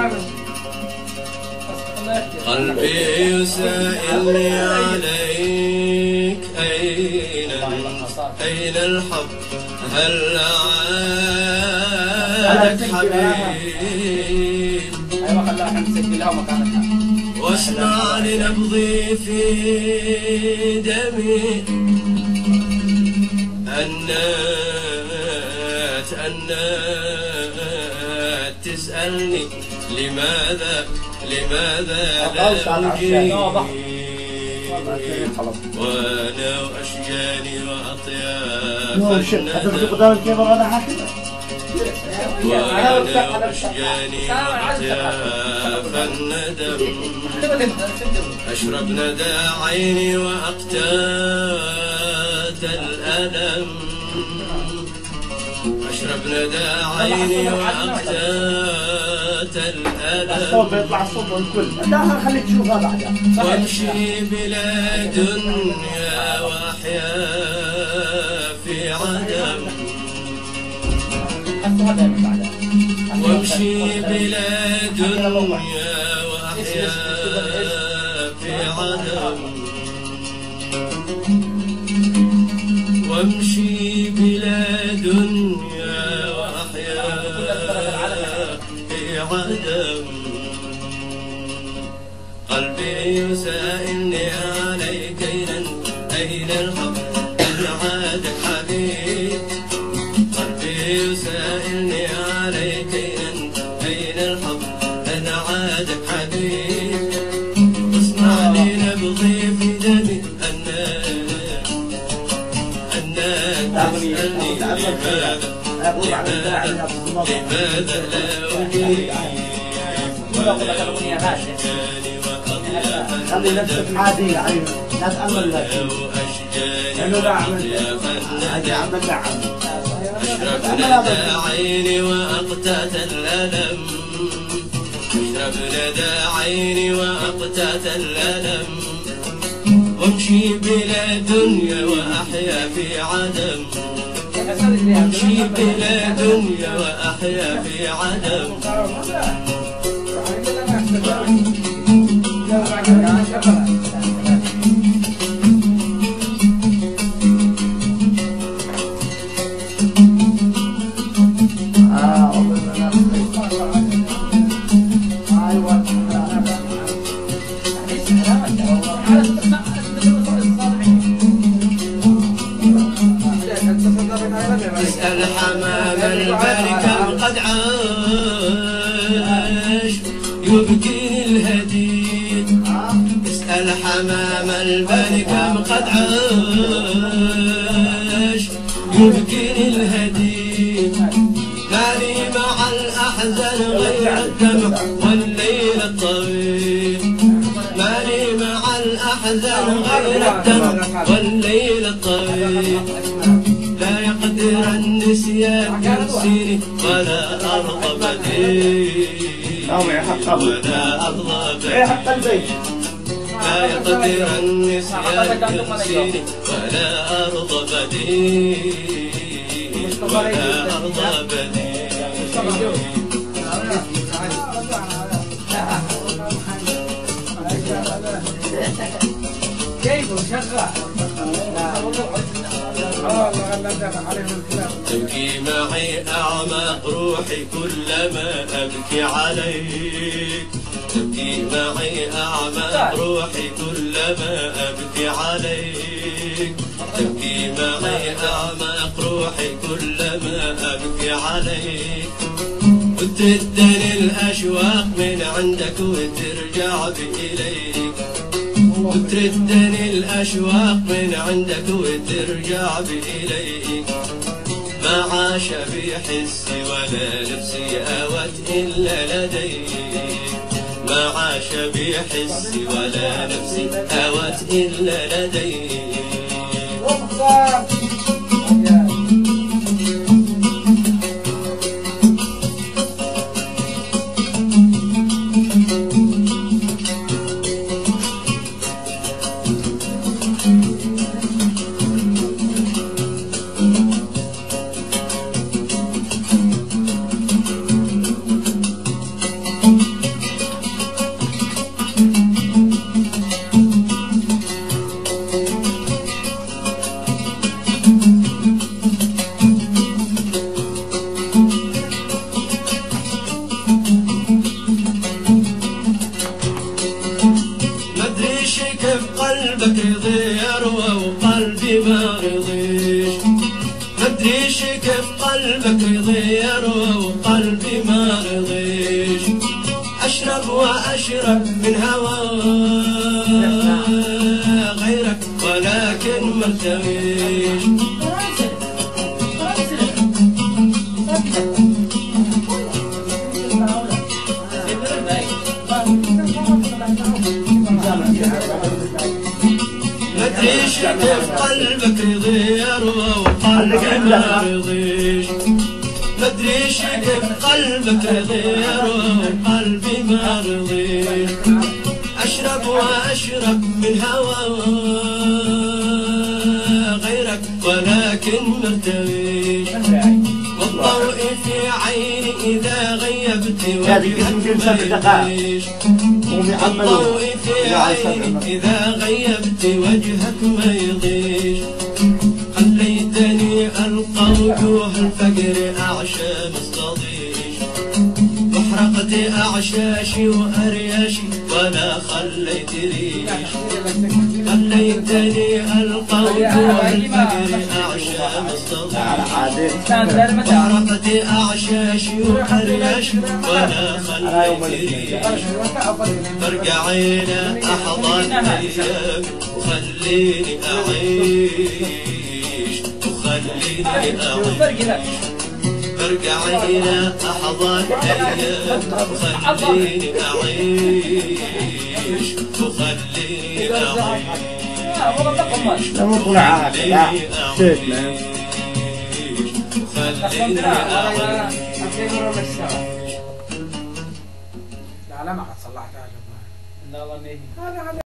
قلبي يسائلني عليك أين أين الحب هل عادك حبيب ايوه خلاها احنا نسجلها ومكانتها واسمع لنبضي في دمي أنات أنات تسألني لماذا لماذا لا أجيب وأنا وأشجاني وأطياف نور شيخ حضرتك قدام الكاميرا انا حاكي وأنا وأشجاني وأطياف الندم أشرب ندى عيني وأقتات الألم أشرب ندى عيني وأقتات الصوت الألم بيطلع الصوت والكل لا خليك تشوفها بعدها وامشي بلا دنيا وأحيا في عدم وامشي بلا دنيا وأحيا في عدم وامشي بلا دنيا وأحيا في عدم قلبي يسائلني عليك أين أين الحب إن عادك حبيب قلبي يسائلني عليك أين أين الحب إن عادك حبيب اسمع لي نبضي في دمي أنك أنك تسألني لماذا اقول بعد الداعي يا أبو النضر. لماذا لا أجيب خلي نفسك عادية عيني لا تأمل لك لأنه لا عمل عادي عمل لا عمل اشرب ندى عيني وأقتات الألم اشرب ندى عيني وأقتات الألم وامشي بلا دنيا وأحيا في عدم امشي بلا دنيا وأحيا في عدم آه والله أنا أيوة اسأل حمام البر كم قد عاش يبكي الهدي اسأل حمام البر كم قد عاش يبكي الهدي مالي مع الأحزان غير الدمع والليل الطويل مالي مع الأحزان غير الدمع والليل الطويل لا يقدر النسيان ينسيني ولا أرضى بديل نعم يا حق أبو. ولا أرضى إيه حق بديل البيت لا يقدر النسيان ينسيني ولا أرضى بديل ولا أرضى بديل كيف شغال تبكي معي أعماق روحي كلما أبكي عليك تبكي معي أعماق روحي كلما أبكي عليك تبكي معي أعماق روحي كلما أبكي عليك وتردني الأشواق من عندك وترجع بإليك وتردني الأشواق من عندك وترجع بإليك ما عاش في حسي ولا نفسي أوت إلا لديك ما عاش بحسي ولا نفسي أوت إلا لديك قلبك رضي وقلبي ما رضيش أشرب وأشرب من هوى غيرك ولكن مرتويش مدريش كيف قلبك رضي وقلبي ما رضيش مدريش كيف قلبك رضي وقلبي ما رضيش أشرب وأشرب من هوى غيرك ولكن مرتويش والضوء في عيني إذا غيبت هذه اسم وجهك جنسة ما بالدقائق. يدريش هم يعملون الضوء في عيني إذا غيبت وجهك ما يضيش خليتني ألقى وجوه الفقر أعشى مستضيش وحرقت أعشاشي وأرياشي ولا خليت ريش خليتني ألقى وجوه الفقر أعشى على مستضيش عادل وحرقت أعشاشي وأرياشي ولا خليت ريش برجع الى احضن ايام وخليني اعيش وخليني اعيش برجع الى احضن ايام وخليني اعيش وخليني اعيش لا مو طلع عادل لا شيت لا وخليني اعيش لا لا ما قد صلحتها يا جماعه لا والله ما هي هذا